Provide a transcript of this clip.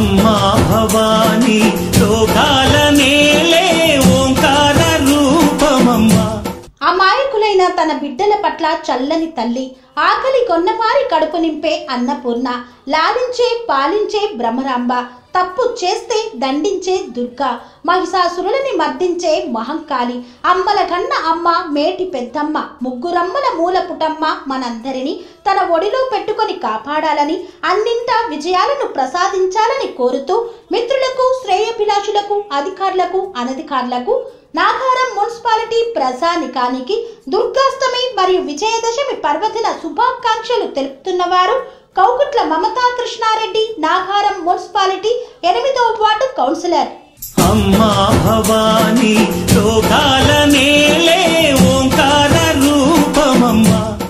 అమ్మా భవానీ లోకాల నేలే ఓంకార రూపమమ్మా అమాయకులైన తన బిడ్డల పట్ల చల్లని తల్లి ఆకలి కొన్నవారి కడుపు నింపే అన్నపూర్ణ లాలించే పాలించే భ్రమరాంబ తప్పు చేస్తే దండించే దుర్గా మహిషాసురులని మర్దించే మహంకాళి అమ్మల కన్న అమ్మ మేటి పెద్దమ్మ ముగ్గురమ్మల మూల పుటమ్మ మనందరినీ తన ఒడిలో పెట్టుకొని కాపాడాలని అన్నింటా విజయాలను ప్రసాదించాలని కోరుతూ మిత్రులకు శ్రేయభిలాషులకు అధికారులకు అనధికారులకు నాగారం మున్సిపాలిటీ ప్రజానికానికి దుర్గాష్టమి మరియు విజయదశమి పర్వదిన శుభాకాంక్షలు తెలుపుతున్నవారు కౌకుట్ల మమతా కృష్ణారెడ్డి నాగారం మున్సిపాలిటీ ఎనిమిదవ వార్డు కౌన్సిలర్ అమ్మా భవానీ లోకాల నేలే